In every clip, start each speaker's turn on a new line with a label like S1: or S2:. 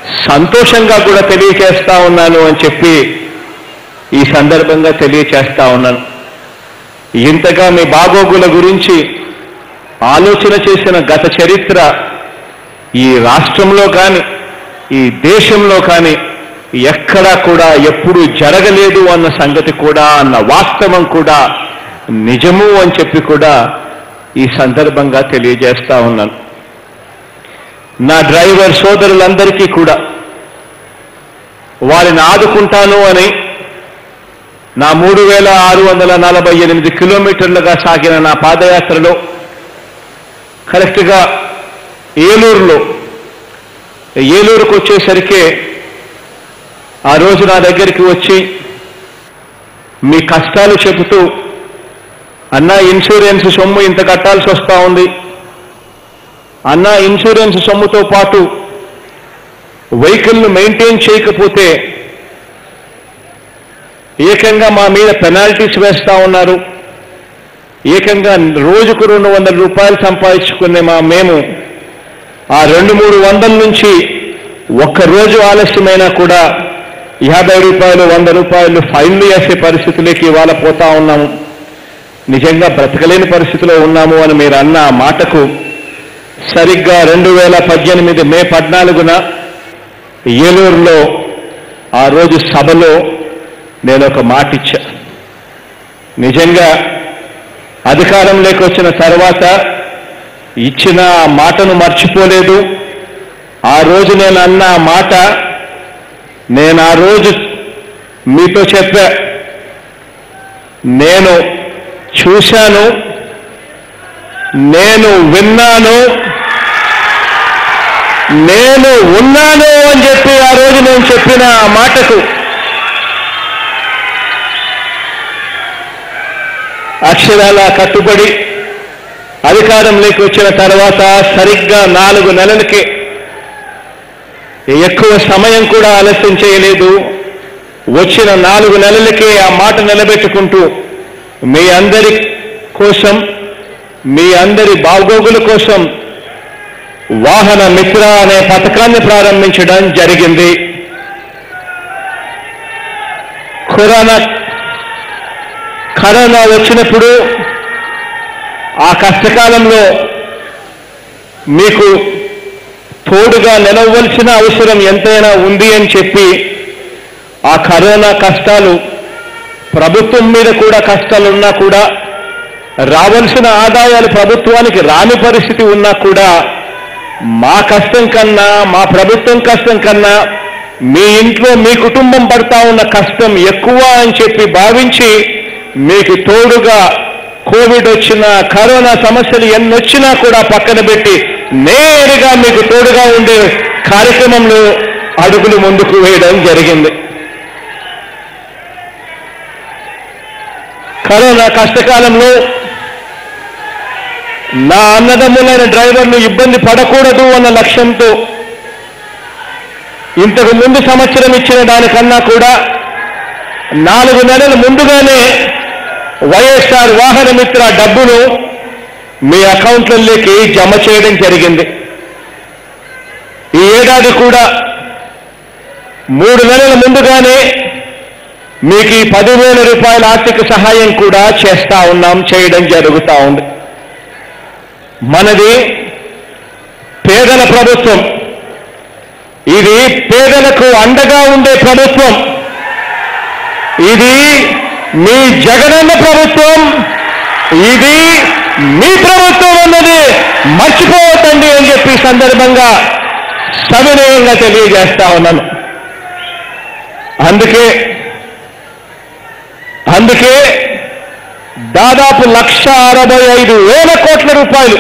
S1: సంతోషంగా కూడా తెలియచేస్తా ఉన్నాను అని చెప్పి ఈ సందర్భంగా తెలియచేస్తా ఉన్నాను ఇంతగా మీ బాగోగుల గురించి ఆలోచన చేసిన గత చరిత్ర ఈ రాష్ట్రంలో కానీ ఈ దేశంలో కానీ ఎక్కడా కూడా ఎప్పుడు జరగలేదు అన్న సంగతి కూడా అన్న వాస్తవం కూడా నిజము అని చెప్పి కూడా ఈ సందర్భంగా తెలియజేస్తా ఉన్నాను నా డ్రైవర్ సోదరులందరికీ కూడా వారిని ఆదుకుంటాను అని నా మూడు వేల ఆరు వందల నలభై ఎనిమిది కిలోమీటర్లుగా సాగిన నా పాదయాత్రలో కరెక్ట్గా ఏలూరులో ఏలూరుకు వచ్చేసరికి ఆ రోజు నా దగ్గరికి వచ్చి మీ కష్టాలు చెబుతూ అన్నా ఇన్సూరెన్స్ సొమ్ము ఇంత కట్టాల్సి వస్తూ ఉంది అన్నా ఇన్సూరెన్స్ సొమ్ముతో పాటు వెహికల్ను మెయింటైన్ చేయకపోతే ఏకంగా మా మీద పెనాల్టీస్ వేస్తా ఉన్నారు ఏకంగా రోజుకు రెండు వందల రూపాయలు సంపాదించుకునే మా మేము ఆ రెండు మూడు వందల నుంచి ఒక్క రోజు ఆలస్యమైనా కూడా యాభై రూపాయలు వంద రూపాయలు ఫైన్లు వేసే పరిస్థితులకి ఇవాళ పోతా ఉన్నాము నిజంగా బ్రతకలేని పరిస్థితిలో ఉన్నాము అని మీరు అన్న ఆ మాటకు సరిగ్గా రెండు వేల పద్దెనిమిది మే పద్నాలుగున ఏలూరులో ఆ రోజు సభలో నేను ఒక మాట ఇచ్చా నిజంగా అధికారంలోకి వచ్చిన తర్వాత ఇచ్చిన ఆ మాటను మర్చిపోలేదు ఆ రోజు నేను అన్న ఆ మాట నేను ఆ రోజు మీతో చెప్పా నేను చూశాను నేను విన్నాను నేను ఉన్నాను అని చెప్పి ఆ రోజు నేను చెప్పిన ఆ మాటకు అక్షరాల కట్టుబడి అధికారంలోకి వచ్చిన తర్వాత సరిగ్గా నాలుగు నెలలకే ఎక్కువ సమయం కూడా ఆలస్యం చేయలేదు వచ్చిన నాలుగు నెలలకే ఆ మాట నిలబెట్టుకుంటూ మీ అందరి కోసం మీ అందరి బాగోగుల కోసం వాహన మిత్ర అనే పథకాన్ని ప్రారంభించడం జరిగింది కరోనా కరోనా వచ్చినప్పుడు ఆ కష్టకాలంలో మీకు తోడుగా నిలవలసిన అవసరం ఎంతైనా ఉంది అని చెప్పి ఆ కరోనా కష్టాలు ప్రభుత్వం మీద కూడా కష్టాలున్నా కూడా రావాల్సిన ఆదాయాలు ప్రభుత్వానికి రాని పరిస్థితి ఉన్నా కూడా మా కష్టం కన్నా మా ప్రభుత్వం కష్టం కన్నా మీ ఇంట్లో మీ కుటుంబం పడతా ఉన్న కష్టం ఎక్కువ అని చెప్పి భావించి మీకు తోడుగా కోవిడ్ వచ్చినా కరోనా సమస్యలు ఎన్నొచ్చినా కూడా పక్కన పెట్టి నేరుగా మీకు తోడుగా ఉండే కార్యక్రమంలో అడుగులు ముందుకు వేయడం జరిగింది కరోనా కష్టకాలంలో నా అన్నదమ్ములైన డ్రైవర్లు ఇబ్బంది పడకూడదు అన్న లక్ష్యంతో ఇంతకు ముందు సంవత్సరం ఇచ్చిన దానికన్నా కూడా నాలుగు నెలల ముందుగానే వైఎస్ఆర్ వాహన మిత్ర డబ్బును మీ అకౌంట్లలోకి జమ చేయడం జరిగింది ఈ ఏడాది కూడా మూడు నెలల ముందుగానే మీకు ఈ పదివేల రూపాయల ఆర్థిక సహాయం కూడా చేస్తా ఉన్నాం చేయడం జరుగుతూ ఉంది మనది పేదల ప్రభుత్వం ఇది పేదలకు అండగా ఉండే ప్రభుత్వం ఇది మీ జగనన్న ప్రభుత్వం ఇది మీ ప్రభుత్వం అన్నది మర్చిపోవద్దండి అని చెప్పి ఈ సందర్భంగా సవినయంగా తెలియజేస్తా ఉన్నాను అందుకే అందుకే దాదాపు లక్ష అరవై ఐదు వేల కోట్ల రూపాయలు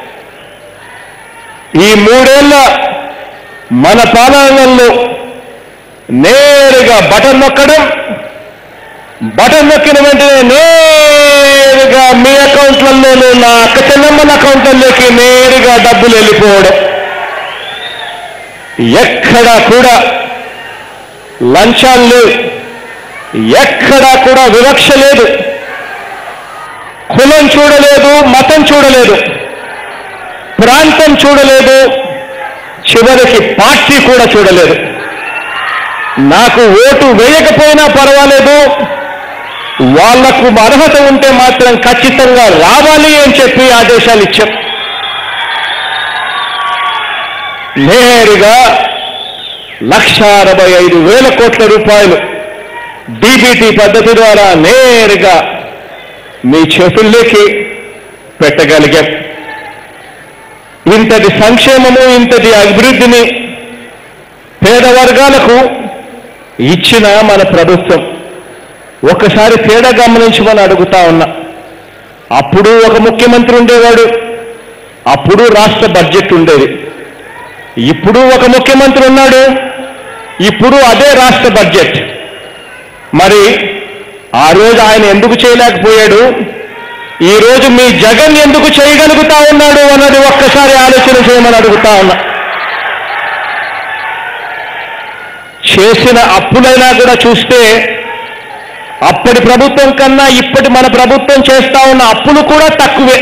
S1: ఈ మూడేళ్ల మన పాలనలో నేరుగా బటన్ నొక్కడం బటన్ నొక్కిన వెంటనే నేరుగా మీ అకౌంట్లలోనూ నా అక్క చెల్లెమ్మల అకౌంట్లలోకి నేరుగా డబ్బులు వెళ్ళిపోవడం ఎక్కడా కూడా లంచాలు లేవు ఎక్కడా కూడా వివక్ష లేదు కులం చూడలేదు మతం చూడలేదు ప్రాంతం చూడలేదు చివరికి పార్టీ కూడా చూడలేదు నాకు ఓటు వేయకపోయినా పర్వాలేదు వాళ్లకు అర్హత ఉంటే మాత్రం ఖచ్చితంగా రావాలి అని చెప్పి ఆదేశాలు ఇచ్చాం నేరుగా లక్ష అరవై ఐదు వేల కోట్ల రూపాయలు డీబీటీ పద్ధతి ద్వారా నేరుగా మీ చేతుల్లోకి పెట్టగలిగాం ఇంతటి సంక్షేమము ఇంతటి అభివృద్ధిని పేద వర్గాలకు ఇచ్చిన మన ప్రభుత్వం ఒకసారి తేడా గమనించమని అడుగుతా ఉన్నా అప్పుడు ఒక ముఖ్యమంత్రి ఉండేవాడు అప్పుడు రాష్ట్ర బడ్జెట్ ఉండేది ఇప్పుడు ఒక ముఖ్యమంత్రి ఉన్నాడు ఇప్పుడు అదే రాష్ట్ర బడ్జెట్ మరి ఆ రోజు ఆయన ఎందుకు చేయలేకపోయాడు ఈ రోజు మీ జగన్ ఎందుకు చేయగలుగుతా ఉన్నాడు అన్నది ఒక్కసారి ఆలోచన చేయమని అడుగుతా ఉన్నా చేసిన అప్పులైనా కూడా చూస్తే అప్పటి ప్రభుత్వం కన్నా ఇప్పటి మన ప్రభుత్వం చేస్తా ఉన్న అప్పులు కూడా తక్కువే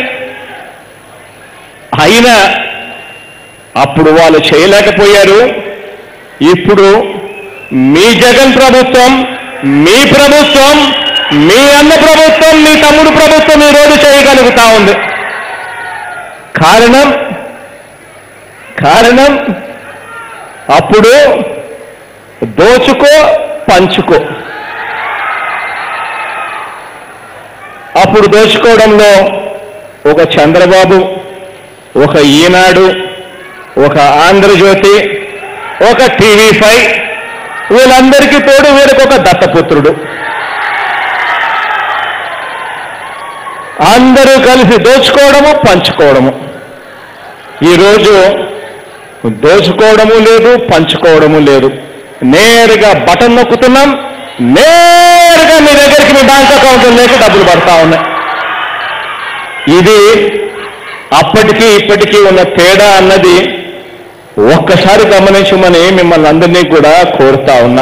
S1: అయినా అప్పుడు వాళ్ళు చేయలేకపోయారు ఇప్పుడు మీ జగన్ ప్రభుత్వం మీ ప్రభుత్వం మీ అన్న ప్రభుత్వం మీ తమ్ముడు ప్రభుత్వం ఈ రోజు చేయగలుగుతా ఉంది కారణం కారణం అప్పుడు దోచుకో పంచుకో అప్పుడు దోచుకోవడంలో ఒక చంద్రబాబు ఒక ఈనాడు ఒక ఆంధ్రజ్యోతి ఒక టీవీ ఫైవ్ వీళ్ళందరికీ తోడు వీరికి ఒక దత్తపుత్రుడు అందరూ కలిసి దోచుకోవడము పంచుకోవడము ఈరోజు దోచుకోవడము లేదు పంచుకోవడము లేదు నేరుగా బటన్ నొక్కుతున్నాం నేరుగా మీ దగ్గరికి మీ బ్యాంక్ అకౌంట్లోకి డబ్బులు పడతా ఉన్నాయి ఇది అప్పటికి ఇప్పటికీ ఉన్న తేడా అన్నది ఒక్కసారి గమనించమని మిమ్మల్ని అందరినీ కూడా కోరుతా ఉన్నా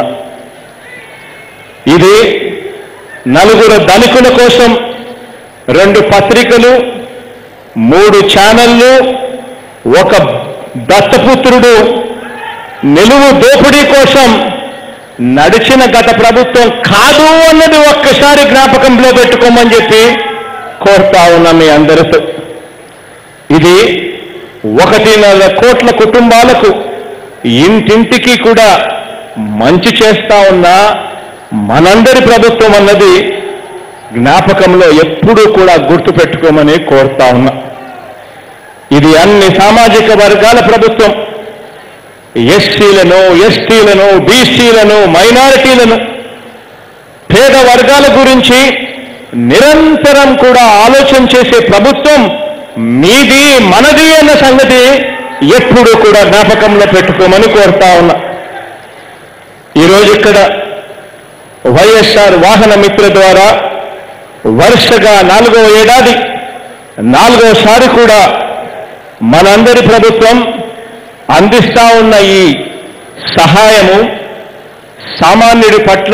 S1: ఇది నలుగురు ధనికుల కోసం రెండు పత్రికలు మూడు ఛానళ్ళు ఒక దత్తపుత్రుడు నిలువు దోపిడీ కోసం నడిచిన గత ప్రభుత్వం కాదు అన్నది ఒక్కసారి జ్ఞాపకంలో పెట్టుకోమని చెప్పి కోరుతా ఉన్నా మీ అందరితో ఇది ఒకటిన్నర కోట్ల కుటుంబాలకు ఇంటింటికి కూడా మంచి చేస్తా ఉన్న మనందరి ప్రభుత్వం అన్నది జ్ఞాపకంలో ఎప్పుడూ కూడా గుర్తుపెట్టుకోమని కోరుతా ఉన్నా ఇది అన్ని సామాజిక వర్గాల ప్రభుత్వం ఎస్సీలను ఎస్టీలను బీసీలను మైనారిటీలను పేద వర్గాల గురించి నిరంతరం కూడా ఆలోచన చేసే ప్రభుత్వం మీది మనది అన్న సంగతి ఎప్పుడూ కూడా జ్ఞాపకంలో పెట్టుకోమని కోరుతా ఉన్నా ఈరోజు ఇక్కడ వైఎస్ఆర్ వాహన మిత్ర ద్వారా వరుసగా నాలుగవ ఏడాది నాలుగోసారి కూడా మనందరి ప్రభుత్వం అందిస్తా ఉన్న ఈ సహాయము సామాన్యుడి పట్ల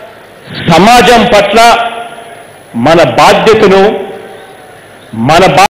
S1: సమాజం పట్ల మన బాధ్యతను మన బా